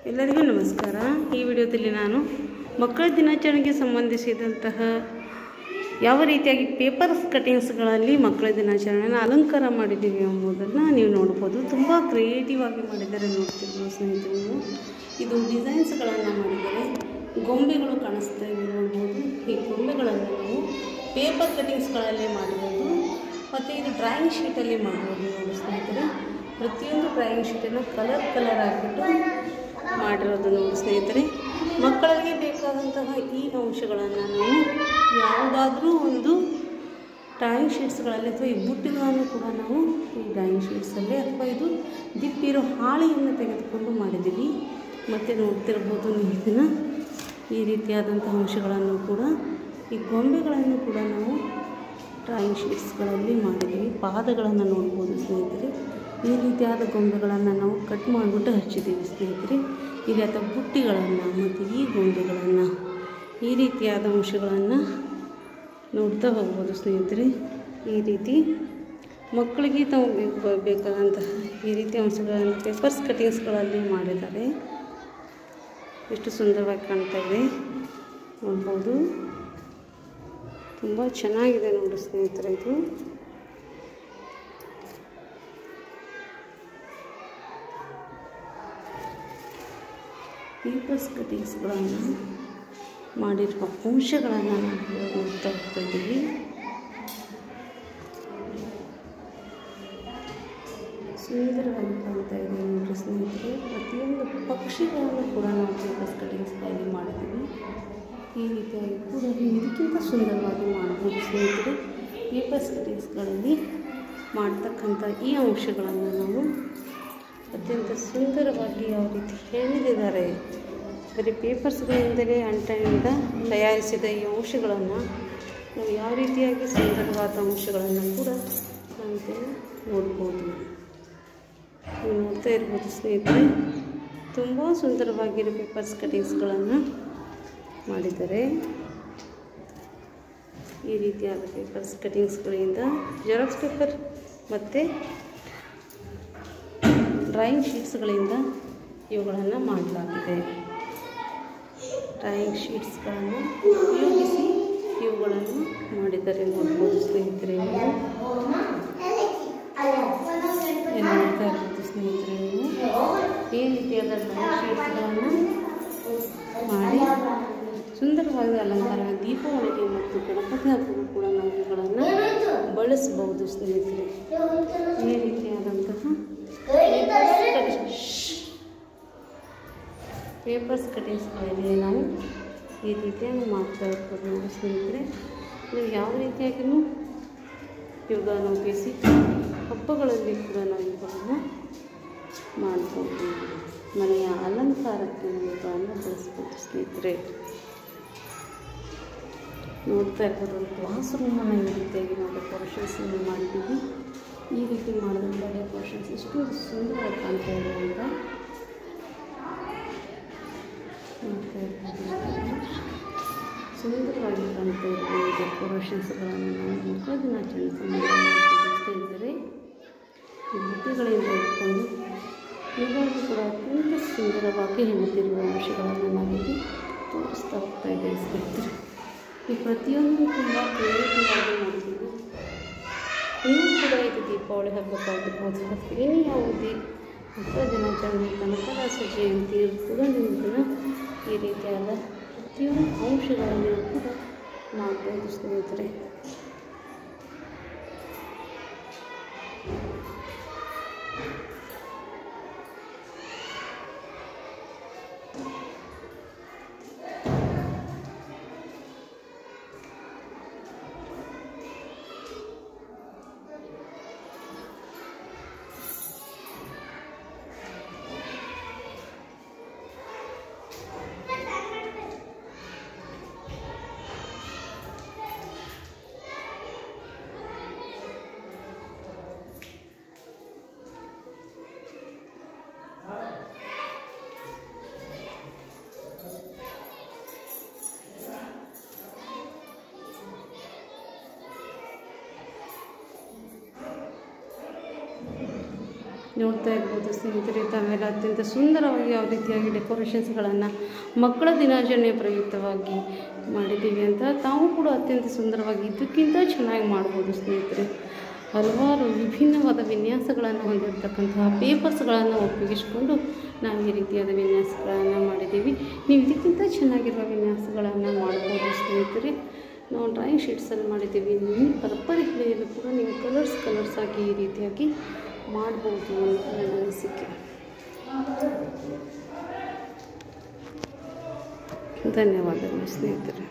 ಎಲ್ಲರಿಗೂ ನಮಸ್ಕಾರ ಈ ವಿಡಿಯೋದಲ್ಲಿ ನಾನು ಮಕ್ಕಳ ದಿನಾಚರಣೆಗೆ ಸಂಬಂಧಿಸಿದಂತಹ ಯಾವ ರೀತಿಯಾಗಿ ಪೇಪರ್ಸ್ ಕಟಿಂಗ್ಸ್ಗಳಲ್ಲಿ ಮಕ್ಕಳ ದಿನಾಚರಣೆನ ಅಲಂಕಾರ ಮಾಡಿದ್ದೀವಿ ಎಂಬುದನ್ನು ನೀವು ನೋಡ್ಬೋದು ತುಂಬ ಕ್ರಿಯೇಟಿವ್ ಆಗಿ ಮಾಡಿದ್ದಾರೆ ನೋಡ್ತಿರ್ಬೋದು ಸ್ನೇಹಿತರು ನೀವು ಇದು ಡಿಸೈನ್ಸ್ಗಳನ್ನು ಮಾಡಿದ್ದಾರೆ ಗೊಂಬೆಗಳು ಕಾಣಿಸ್ತಾ ಇವೆ ನೋಡ್ಬೋದು ಈ ಗೊಂಬೆಗಳನ್ನು ನಾವು ಪೇಪರ್ ಕಟಿಂಗ್ಸ್ಗಳಲ್ಲಿ ಮಾಡಿರೋದು ಮತ್ತು ಇದು ಡ್ರಾಯಿಂಗ್ ಶೀಟಲ್ಲಿ ಮಾಡಿರೋದು ನೋಡಿ ಸ್ನೇಹಿತರೆ ಪ್ರತಿಯೊಂದು ಡ್ರಾಯಿಂಗ್ ಶೀಟನ್ನು ಕಲರ್ ಕಲರ್ ಆಗಿಬಿಟ್ಟು ಮಾಡಿರೋದು ನೋಡಿ ಸ್ನೇಹಿತರೆ ಮಕ್ಕಳಿಗೆ ಬೇಕಾದಂತಹ ಈ ಅಂಶಗಳನ್ನು ನಾವು ಯಾವುದಾದ್ರೂ ಒಂದು ಡ್ರಾಯಿಂಗ್ ಶೀಟ್ಸ್ಗಳಲ್ಲಿ ಅಥವಾ ಈ ಬುಟ್ಟಿಗಳನ್ನು ಕೂಡ ನಾವು ಈ ಡ್ರಾಯಿಂಗ್ ಶೀಟ್ಸಲ್ಲಿ ಅಥವಾ ಇದು ದಿಪ್ಪಿರೋ ಹಾಳೆಯನ್ನು ತೆಗೆದುಕೊಂಡು ಮಾಡಿದ್ದೀವಿ ಮತ್ತು ನೋಡ್ತಿರ್ಬೋದು ನೀವು ಇದನ್ನು ಈ ರೀತಿಯಾದಂಥ ಅಂಶಗಳನ್ನು ಕೂಡ ಈ ಗೊಂಬೆಗಳನ್ನು ಕೂಡ ನಾವು ಡ್ರಾಯಿಂಗ್ ಶೀಟ್ಸ್ಗಳಲ್ಲಿ ಮಾಡಿದ್ದೀವಿ ಪಾದಗಳನ್ನು ನೋಡ್ಬೋದು ಸ್ನೇಹಿತರೆ ಈ ರೀತಿಯಾದ ಗೊಂಬೆಗಳನ್ನು ನಾವು ಕಟ್ ಮಾಡಿಬಿಟ್ಟು ಹಚ್ಚಿದ್ದೀವಿ ಸ್ನೇಹಿತರೆ ಈ ರೀತಿಯ ಬುಟ್ಟಿಗಳನ್ನು ಮತ್ತು ಈ ಗೊಂಬೆಗಳನ್ನು ಈ ರೀತಿಯಾದ ಅಂಶಗಳನ್ನು ನೋಡ್ತಾ ಹೋಗ್ಬೋದು ಸ್ನೇಹಿತರೆ ಈ ರೀತಿ ಮಕ್ಕಳಿಗೆ ತಾವು ಬೇಕು ಬೇಕಾದಂತಹ ಈ ರೀತಿ ಅಂಶಗಳನ್ನು ಪೇಪರ್ಸ್ ಕಟಿಂಗ್ಸ್ಗಳಲ್ಲಿ ಮಾಡಿದ್ದಾರೆ ಎಷ್ಟು ಸುಂದರವಾಗಿ ಕಾಣ್ತಾ ಇದೆ ನೋಡ್ಬೋದು ತುಂಬ ಚೆನ್ನಾಗಿದೆ ನೋಡಿ ಸ್ನೇಹಿತರೆ ಇದು ಪೇಪರ್ಸ್ ಕಟಿಂಗ್ಸ್ಗಳನ್ನು ಮಾಡಿರುವ ಅಂಶಗಳನ್ನು ನಾವು ಇವಾಗ ನೋಡ್ತಾ ಹೋಗ್ತಾ ಇದ್ದೀವಿ ಸುಂದರವಾಗಿ ಕಾಣ್ತಾ ಇದೆ ನೋಡ್ರಿ ಸ್ನೇಹಿತರೆ ಪ್ರತಿಯೊಂದು ಪಕ್ಷಿಗಳನ್ನು ಕೂಡ ನಾವು ಪೇಪರ್ಸ್ ಕಟಿಂಗ್ಸ್ಗಳಲ್ಲಿ ಮಾಡಿದ್ದೀವಿ ಈ ರೀತಿಯಾಗಿ ಕೂಡ ಇದಕ್ಕಿಂತ ಸುಂದರವಾಗಿ ಮಾಡ್ಬೋದು ಸ್ನೇಹಿತರೆ ಪೇಪರ್ಸ್ ಕಟಿಂಗ್ಸ್ಗಳಲ್ಲಿ ಮಾಡ್ತಕ್ಕಂಥ ಈ ಅಂಶಗಳನ್ನು ನಾವು ಅತ್ಯಂತ ಸುಂದರವಾಗಿ ಯಾವ ರೀತಿ ಹೇಳಿದ್ದಾರೆ ಬರೀ ಪೇಪರ್ಸ್ಗಳಿಂದಲೇ ಅಂಟನಿಂದ ತಯಾರಿಸಿದ ಈ ಅಂಶಗಳನ್ನು ನಾವು ಯಾವ ರೀತಿಯಾಗಿ ಸುಂದರವಾದ ಅಂಶಗಳನ್ನು ಕೂಡ ನಾವು ಇದನ್ನು ನೋಡ್ಬೋದು ನೀವು ನೋಡ್ತಾ ಇರ್ಬೋದು ಸ್ನೇಹಿತರೆ ತುಂಬ ಸುಂದರವಾಗಿರೋ ಪೇಪರ್ಸ್ ಕಟಿಂಗ್ಸ್ಗಳನ್ನು ಮಾಡಿದ್ದಾರೆ ಈ ರೀತಿಯಾದ ಪೇಪರ್ಸ್ ಕಟಿಂಗ್ಸ್ಗಳಿಂದ ಜೆರಾಕ್ಸ್ ಪೇಪರ್ ಮತ್ತು ಡ್ರಾಯಿಂಗ್ ಶೀಟ್ಸ್ಗಳಿಂದ ಇವುಗಳನ್ನು ಮಾಡಲಾಗಿದೆ ಡ್ರಾಯಿಂಗ್ ಶೀಟ್ಸ್ಗಳನ್ನು ಉಪಯೋಗಿಸಿ ಇವುಗಳನ್ನು ಮಾಡಿದ್ದಾರೆ ನೋಡ್ಬೋದು ಸ್ನೇಹಿತರೆ ನೀವು ಏನು ನೋಡ್ತಾ ಇರ್ಬೋದು ಸ್ನೇಹಿತರೆ ನೀವು ಈ ರೀತಿಯಾದ ಡ್ರಾಯಿಂಗ್ ಶೀಟ್ಸ್ಗಳನ್ನು ಮಾಡಿ ಸುಂದರವಾದ ಅಲಂಕಾರ ದೀಪಾವಳಿಗೆ ಮತ್ತು ಗಣಪತಿ ಹಬ್ಬಕ್ಕೂ ಕೂಡ ನಾವು ಇವುಗಳನ್ನು ಬಳಸಬಹುದು ಸ್ನೇಹಿತರೆ ಈ ರೀತಿಯಾದಂತಹ ಪೇಪರ್ಸ್ ಕಟಿಂಗ್ಸ್ಗಳಲ್ಲಿ ನಾವು ಈ ರೀತಿಯಾಗಿ ಮಾಡ್ತಾ ಇರ್ಬೋದು ನೋಡಿ ಸ್ನೇಹಿತರೆ ನೀವು ಯಾವ ರೀತಿಯಾಗಿಯೂ ಇವುಗಳನ್ನು ಉಪಯೋಗಿಸಿ ಹಬ್ಬಗಳಲ್ಲಿ ಕೂಡ ನಾವು ಇವುಗಳನ್ನು ಮಾಡ್ಬೋದು ಮನೆಯ ಅಲಂಕಾರಕ್ಕೆ ನಾವು ಇವುಗಳನ್ನು ಬಳಸ್ಬೋದು ಸ್ನೇಹಿತರೆ ನೋಡ್ತಾ ಇರ್ಬೋದು ಒಂದು ಕ್ಲಾಸ್ ರೂಮನ್ನು ಈ ರೀತಿಯಾಗಿ ನಾವು ಡೆಕೋರೇಷನ್ಸನ್ನು ಮಾಡಿದ್ದೀವಿ ಈ ರೀತಿ ಮಾಡಿದಂಥ ಡೆಕೋರೇಷನ್ಸ್ ಎಷ್ಟು ಸುಂದರವಾಗಿ ಕಾಣ್ತಾ ಇದೆ ಅಂತ ನೋಡ್ತಾ ಇರ್ಬೋದು ಸುಂದರವಾಗಿ ಕಾಣ್ತಾ ಇರುವ ಈ ಡೆಕೋರೇಷನ್ಸ್ಗಳನ್ನು ನಾವು ಮಕ್ಕಳ ದಿನಾಚರಣೆ ಸಂಬಂಧ ಸ್ನೇಹಿತರೆ ಈ ಬುಟ್ಟಿಗಳಿಂದ ಇಟ್ಕೊಂಡು ಇವಾಗೂ ಕೂಡ ಅತ್ಯಂತ ಸುಂದರವಾಗಿ ಹೆಣೆದಿರುವ ಅಂಶಗಳನ್ನು ನಾವಿಲ್ಲಿ ತೋರಿಸ್ತಾ ಹೋಗ್ತಾ ಇದ್ದೇವೆ ಸ್ನೇಹಿತರೆ ಈ ಪ್ರತಿಯೊಂದು ತುಂಬ ಕ್ರಿಯೇಟಿವ್ ಆಗಿ ಮಾಡ್ತೀವಿ ನೀವು ಕೂಡ ಇದು ದೀಪಾವಳಿ ಹಬ್ಬಕ್ಕಾಗಿರ್ಬೋದು ಅಥವಾ ಬೇರೆ ಯಾವುದೇ ಮಕ್ಕಳ ದಿನಾಚರಣೆ ಕನಕದಾಸ ಜಯಂತಿ ಕೂಡ ನೀವು ಇದನ್ನು ಈ ರೀತಿಯಾದ ಪ್ರತಿಯೊಂದು ಅಂಶಗಳನ್ನು ಕೂಡ ಮಾಡ್ಬೋದು ಸ್ನೇಹಿತರೆ ನೋಡ್ತಾ ಇರ್ಬೋದು ಸ್ನೇಹಿತರೆ ತಾವೆಲ್ಲ ಅತ್ಯಂತ ಸುಂದರವಾಗಿ ಯಾವ ರೀತಿಯಾಗಿ ಡೆಕೋರೇಷನ್ಸ್ಗಳನ್ನು ಮಕ್ಕಳ ದಿನಾಚರಣೆ ಪ್ರಯುಕ್ತವಾಗಿ ಮಾಡಿದ್ದೀವಿ ಅಂತ ತಾವು ಕೂಡ ಅತ್ಯಂತ ಸುಂದರವಾಗಿ ಇದಕ್ಕಿಂತ ಚೆನ್ನಾಗಿ ಮಾಡ್ಬೋದು ಸ್ನೇಹಿತರೆ ಹಲವಾರು ವಿಭಿನ್ನವಾದ ವಿನ್ಯಾಸಗಳನ್ನು ಹೊಂದಿರತಕ್ಕಂತಹ ಪೇಪರ್ಸ್ಗಳನ್ನು ಉಪಯೋಗಿಸ್ಕೊಂಡು ನಾವು ಈ ರೀತಿಯಾದ ವಿನ್ಯಾಸಗಳನ್ನು ಮಾಡಿದ್ದೀವಿ ನೀವು ಇದಕ್ಕಿಂತ ಚೆನ್ನಾಗಿರುವ ವಿನ್ಯಾಸಗಳನ್ನು ಮಾಡ್ಬೋದು ಸ್ನೇಹಿತರೆ ನಾವು ಡ್ರಾಯಿಂಗ್ ಶೀಟ್ಸಲ್ಲಿ ಮಾಡಿದ್ದೀವಿ ನಿಮ್ಮ ಪರ್ಪಲ್ ಹಿಡಿಯಲು ಕೂಡ ನೀವು ಕಲರ್ಸ್ ಕಲರ್ಸ್ ಆಗಿ ಈ ರೀತಿಯಾಗಿ ಮಾಡ್ಬೋದು ಅಂತ ನನ್ನ ಅನಿಸಿಕೆ ಧನ್ಯವಾದಗಳು ಸ್ನೇಹಿತರೆ